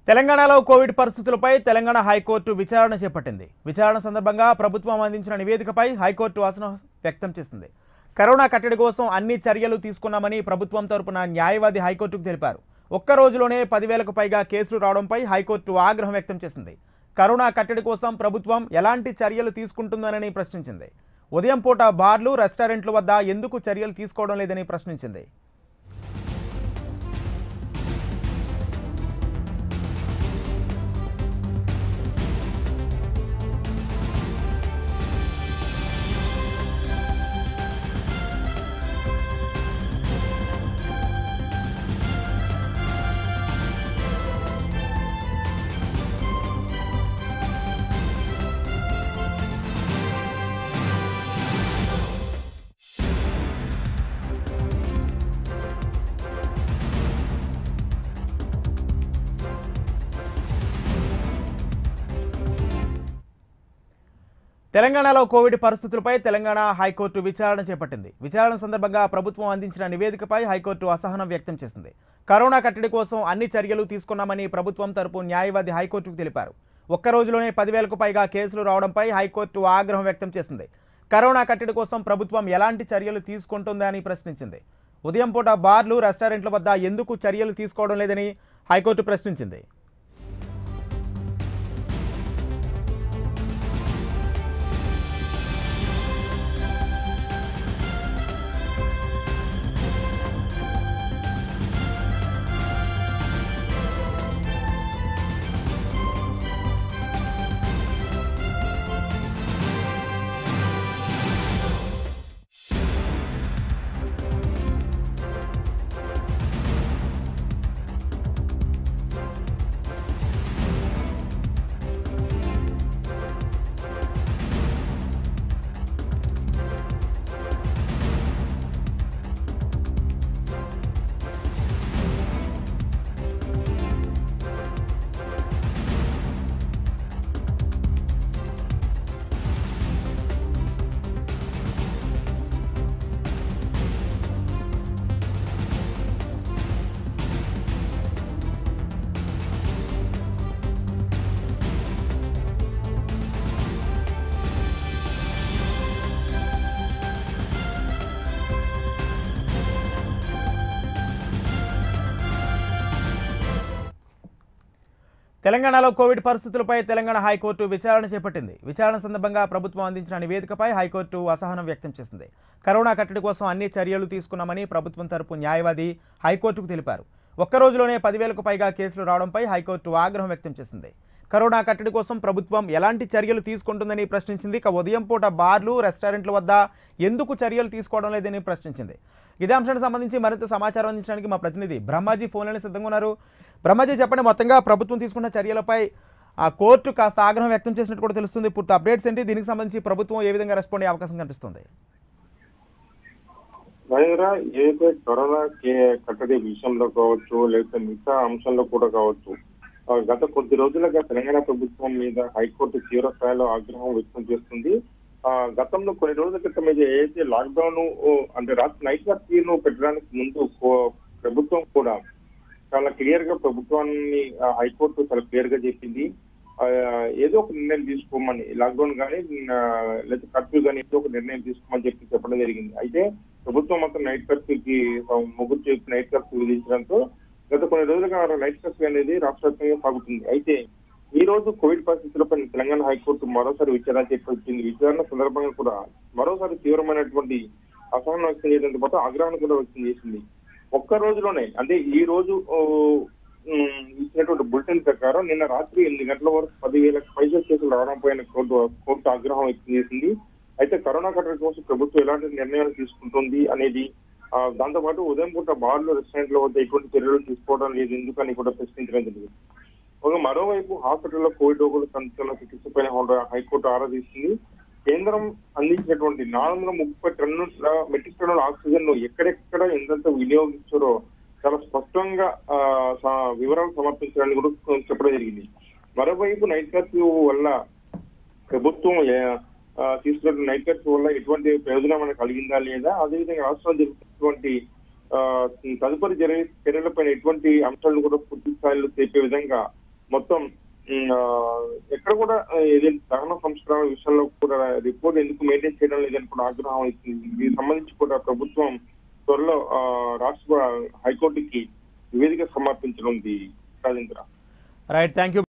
తెలంగాణలో కోవిడ్ పరిస్థితులపై తెలంగాణ హైకోర్టు విచారణ చేపట్టింది విచారణ సందర్భంగా ప్రభుత్వం అందించిన నివేదికపై హైకోర్టు అసహనం వ్యక్తం చేసింది కరోనా కట్టడి కోసం అన్ని చర్యలు తీసుకున్నామని ప్రభుత్వం తరపున న్యాయవాది హైకోర్టుకు తెలిపారు ఒక్క రోజులోనే పదివేలకు పైగా కేసులు రావడంపై హైకోర్టు ఆగ్రహం వ్యక్తం చేసింది కరోనా కట్టడి కోసం ప్రభుత్వం ఎలాంటి చర్యలు తీసుకుంటుందనని ప్రశ్నించింది ఉదయం పూట బార్లు రెస్టారెంట్ల వద్ద ఎందుకు చర్యలు తీసుకోవడం లేదని ప్రశ్నించింది తెలంగాణలో కోవిడ్ పరిస్థితులపై తెలంగాణ హైకోర్టు విచారణ చేపట్టింది విచారణ సందర్భంగా ప్రభుత్వం అందించిన నివేదికపై హైకోర్టు అసహనం వ్యక్తం చేసింది కరోనా కట్టడి కోసం అన్ని చర్యలు తీసుకున్నామని ప్రభుత్వం తరపు న్యాయవాది హైకోర్టుకు తెలిపారు ఒక్క రోజులోనే పదివేలకు పైగా కేసులు రావడంపై హైకోర్టు ఆగ్రహం వ్యక్తం చేసింది కరోనా కట్టడి కోసం ప్రభుత్వం ఎలాంటి చర్యలు తీసుకుంటుందని ప్రశ్నించింది ఉదయం పూట బార్లు రెస్టారెంట్ల వద్ద ఎందుకు చర్యలు తీసుకోవడం లేదని హైకోర్టు ప్రశ్నించింది తెలంగాణలో కోవిడ్ పరిస్థితులపై తెలంగాణ హైకోర్టు విచారణ చేపట్టింది విచారణ సందర్భంగా ప్రభుత్వం అందించిన నివేదికపై హైకోర్టు అసహనం వ్యక్తం చేసింది కరోనా కట్టడి కోసం అన్ని చర్యలు తీసుకున్నామని ప్రభుత్వం తరపు న్యాయవాది హైకోర్టుకు తెలిపారు ఒక్క రోజులోనే పదివేలకు పైగా కేసులు రావడంపై హైకోర్టు ఆగ్రహం వ్యక్తం చేసింది కరోనా కట్టడి కోసం ప్రభుత్వం ఎలాంటి చర్యలు తీసుకుంటుందని ప్రశ్నించింది ఇక ఉదయం పూట బార్లు రెస్టారెంట్ల వద్ద ఎందుకు చర్యలు తీసుకోవడం లేదని ప్రశ్నించింది ఇదే అంశానికి సంబంధించి మరింత సమాచారం అందించడానికి మా ప్రతినిధి బ్రహ్మాజీ ఫోన్లోనే సిద్ధంగా ఉన్నారు బ్రహ్మాజీ చెప్పండి మొత్తంగా ప్రభుత్వం తీసుకున్న చర్యలపై ఆ కోర్టు కాస్త ఆగ్రహం వ్యక్తం చేసినట్టు కూడా తెలుస్తుంది పూర్తి అప్డేట్స్ ఏంటి దీనికి సంబంధించి ప్రభుత్వం ఏ విధంగా రెస్పాండ్ అయ్యే అవకాశం కనిపిస్తుంది మహేంద్ర ఏదైతే కరోనా కే- కట్టడి విషయంలో కావచ్చు లేకపోతే మిగతా అంశంలో కూడా కావచ్చు ఆ, గత కొద్ది రోజులుగా తెలంగాణ ప్రభుత్వం మీద హైకోర్టు తీవ్ర స్థాయిలో ఆగ్రహం వ్యక్తం చేస్తుంది ఆ గతంలో కొన్ని రోజుల క్రితం ఇది ఏదైతే లాక్డౌన్ అంటే రాత్రి నైట్ కర్ఫ్యూను పెట్టడానికి ముందు కో- ప్రభుత్వం కూడా చాలా క్లియర్ గా ప్రభుత్వాన్ని ఆ, హైకోర్టు చాలా క్లియర్ గా చెప్పింది ఆ, ఏదో ఒక నిర్ణయం తీసుకోమని లాక్డౌన్ కానీ లేదా కర్ఫ్యూ కానీ ఏదో ఒక నిర్ణయం తీసుకోమని చెప్పి చెప్పడం జరిగింది అయితే ప్రభుత్వం మొత్తం నైట్ కర్ఫ్యూకి ముగ్గురు చెప్పి నైట్ కర్ఫ్యూ విధించడంతో గత కొన్ని రోజులుగా నైట్ కర్ఫ్యూ అనేది రాష్ట్ర వ్యాప్తంగా సాగుతుంది అయితే ఈ రోజు కోవిడ్ పరిస్థితులపై తెలంగాణ హైకోర్టు మరోసారి విచారణ చేపట్టింది విచారణ సందర్భంగా కూడా మరోసారి తీవ్రమైనటువంటి అసహనం వ్యక్తం చేయడంతో పాటు ఆగ్రహాన్ని కూడా వ్యక్తం చేసింది ఒక్క రోజులోనే అంటే ఈ రోజు ఓ, ఉమ్, ఇచ్చినటువంటి బులెటిన్ ప్రకారం నిన్న రాత్రి ఎనిమిది గంటల వరకు పదివేల పైసలు కేసులు రావడం పైన కోర్టు కోర్టు ఆగ్రహం వ్యక్తం చేసింది అయితే కరోనా కట్టడి కోసం ప్రభుత్వం ఎలాంటి నిర్ణయాలు తీసుకుంటుంది అనేది ఆ, దాంతోపాటు ఉదయం పూట బార్లు రెస్టారెంట్ల వద్ద ఎటువంటి చర్యలు తీసుకోవడం లేదు ఎందుకని కూడా ప్రశ్నించడం జరిగింది ఒక మరోవైపు హాస్పిటల్లో కోవిడ్ రోగుల సంఖ్యలో చికిత్సపై హైకోర్టు ఆరాధిస్తుంది కేంద్రం అందించినటువంటి నాలుగు వందల ముప్పై టన్నుల మెట్రిక్ టన్నుల ఆక్సిజన్ ను ఎక్కడెక్కడ ఎంతెంత వినియోగించారో చాలా స్పష్టంగా ఆ, స- వివరాలు సమర్పించడానికి కూడా చెప్పడం జరిగింది మరోవైపు నైట్ కర్ఫ్యూ వల్ల ప్రభుత్వం ఏ- ఆ, తీసుకున్న నైట్ కర్ఫ్యూ వల్ల ఎటువంటి ప్రయోజనం మనకు కలిగిందా లేదా అదేవిధంగా రాష్ట్రంలో జరుగుతున్నటువంటి ఆ, తదుపరి జరిగే చర్యలపైన ఎటువంటి అంశాలను కూడా పూర్తి స్థాయిలో తెలిపే విధంగా మొత్తం ఉమ్, ఆ, ఎక్కడ కూడా ఆ, ఇది దహన సంస్కరణ విషయంలో కూడా రిపోర్ట్ ఎందుకు మెయింటైన్ చేయడం లేదని కూడా ఆగ్రహం ఇస్తుంది దీనికి సంబంధించి కూడా ప్రభుత్వం త్వరలో ఆ, రాష్ట్ర హైకోర్టుకి నివేదిక సమర్పించనుంది రాజేంద్ర రైట్ థ్యాంక్ యూ